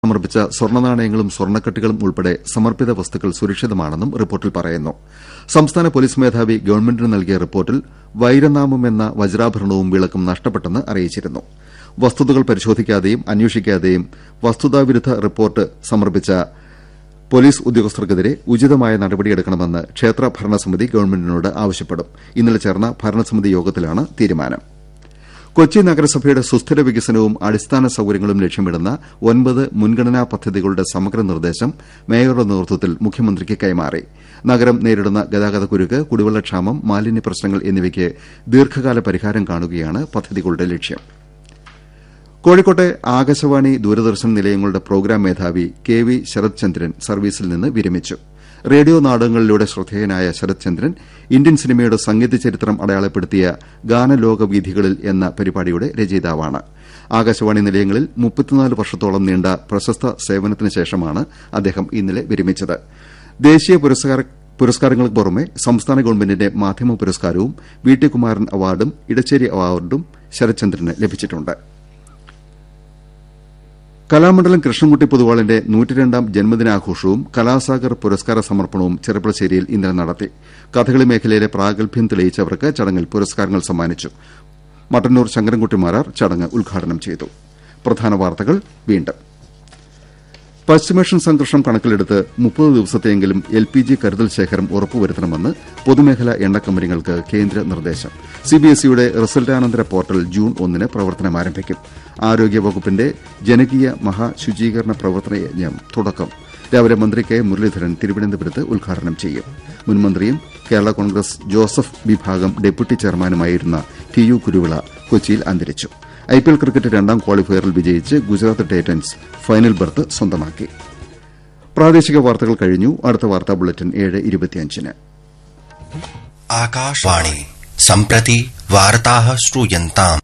സമർപ്പിച്ച സ്വർണ്ണനാണയങ്ങളും സ്വർണ്ണക്കട്ടികളും ഉൾപ്പെടെ സമർപ്പിത വസ്തുക്കൾ സുരക്ഷിതമാണെന്നും റിപ്പോർട്ടിൽ പറയുന്നു സംസ്ഥാന പൊലീസ് മേധാവി ഗവൺമെന്റിന് നൽകിയ റിപ്പോർട്ടിൽ വൈരനാമം എന്ന വജ്രാഭരണവും വിളക്കും നഷ്ടപ്പെട്ടെന്ന് അറിയിച്ചിരുന്നു വസ്തുതകൾ പരിശോധിക്കാതെയും അന്വേഷിക്കാതെയും വസ്തുതാവിരുദ്ധ റിപ്പോർട്ട് സമർപ്പിച്ച പൊലീസ് ഉദ്യോഗസ്ഥർക്കെതിരെ ഉചിതമായ നടപടിയെടുക്കണമെന്ന് ക്ഷേത്ര ഭരണസമിതി ഗവൺമെന്റിനോട് ആവശ്യപ്പെടും ഇന്നലെ ചേർന്ന ഭരണസമിതി യോഗത്തിലാണ് തീരുമാനം കൊച്ചി നഗരസഭയുടെ സുസ്ഥിര വികസനവും അടിസ്ഥാന സൌകര്യങ്ങളും ലക്ഷ്യമിടുന്ന ഒൻപത് മുൻഗണനാ പദ്ധതികളുടെ സമഗ്ര നിർദ്ദേശം മേയറുടെ നേതൃത്വത്തിൽ മുഖ്യമന്ത്രിക്ക് കൈമാറി നഗരം നേരിടുന്ന ഗതാഗതക്കുരുക്ക് കുടിവെള്ളക്ഷാമം മാലിന്യ പ്രശ്നങ്ങൾ എന്നിവയ്ക്ക് ദീർഘകാല പരിഹാരം കാണുകയാണ് പദ്ധതികളുടെ ലക്ഷ്യം കോഴിക്കോട്ടെ ആകാശവാണി ദൂരദർശൻ നിലയങ്ങളുടെ പ്രോഗ്രാം മേധാവി കെ വി ശരത് ചന്ദ്രൻ സർവീസിൽ നിന്ന് വിരമിച്ചു റേഡിയോ നാടകങ്ങളിലൂടെ ശ്രദ്ധേയനായ ശരത് ചന്ദ്രൻ ഇന്ത്യൻ സിനിമയുടെ സംഗീത ചരിത്രം അടയാളപ്പെടുത്തിയ ഗാനലോക വീഥികളിൽ എന്ന പരിപാടിയുടെ രചയിതാവാണ് ആകാശവാണി നിലയങ്ങളിൽ മുപ്പത്തിനാല് വർഷത്തോളം നീണ്ട പ്രശസ്ത സേവനത്തിന് ശേഷമാണ് അദ്ദേഹം ഇന്നലെ വിരമിച്ചത് ദേശീയ പുരസ്കാരങ്ങൾക്ക് പുറമെ സംസ്ഥാന ഗവൺമെന്റിന്റെ മാധ്യമ പുരസ്കാരവും വി ടി കുമാരൻ അവാർഡും ഇടച്ചേരി അവാർഡും ശരത്ചന്ദ്രന് ലഭിച്ചിട്ടുണ്ട് കലാമണ്ഡലം കൃഷ്ണൻകുട്ടി പൊതുവാളിന്റെ നൂറ്റിരണ്ടാം ജന്മദിനാഘോഷവും കലാസാഗർ പുരസ്കാര സമർപ്പണവും ചെറുപ്പളശ്ശേരിയിൽ ഇന്നലെ നടത്തി കഥകളി മേഖലയിലെ പ്രാഗൽഭ്യം തെളിയിച്ചവർക്ക് ചടങ്ങിൽ പുരസ്കാരങ്ങൾ സമ്മാനിച്ചു മട്ടന്നൂർ ശങ്കരൻകുട്ടി മാരാർ ചടങ്ങ് ഉദ്ഘാടനം ചെയ്തു പ്രധാന വാർത്തകൾ വീണ്ടും പശ്ചിമേഷ്യൻ സംഘർഷം കണക്കിലെടുത്ത് മുപ്പത് ദിവസത്തെയെങ്കിലും എൽ പി ജി കരുതൽ ശേഖരം ഉറപ്പുവരുത്തണമെന്ന് പൊതുമേഖലാ എണ്ണ കമ്പനികൾക്ക് കേന്ദ്ര നിർദ്ദേശം സിബിഎസ്ഇയുടെ റിസൾട്ടാനന്തര പോർട്ടൽ ജൂൺ ഒന്നിന് പ്രവർത്തനം ആരംഭിക്കും ആരോഗ്യവകുപ്പിന്റെ ജനകീയ മഹാശുചീകരണ പ്രവർത്തന യജ്ഞം തുടക്കം രാവിലെ മന്ത്രി കെ മുരളീധരൻ തിരുവനന്തപുരത്ത് ഉദ്ഘാടനം ചെയ്യും മുൻമന്ത്രിയും കേരള കോൺഗ്രസ് ജോസഫ് വിഭാഗം ഡെപ്യൂട്ടി ചെയർമാനുമായിരുന്ന ടി യു കുരുവിള കൊച്ചിയിൽ അന്തരിച്ചു ഐപിഎൽ ക്രിക്കറ്റ് രണ്ടാം ക്വാളിഫയറിൽ വിജയിച്ച് ഗുജറാത്ത് ടൈറ്റൻസ് ഫൈനൽ ബർത്ത് സ്വന്തമാക്കി പ്രാദേശിക വാർത്തകൾ കഴിഞ്ഞു അടുത്ത വാർത്താ ബുള്ളറ്റിൻ ഏഴ് ഇരുപത്തിയഞ്ചിന് आकाशवाणी सम्प्रति वार्ताः श्रूयन्ताम्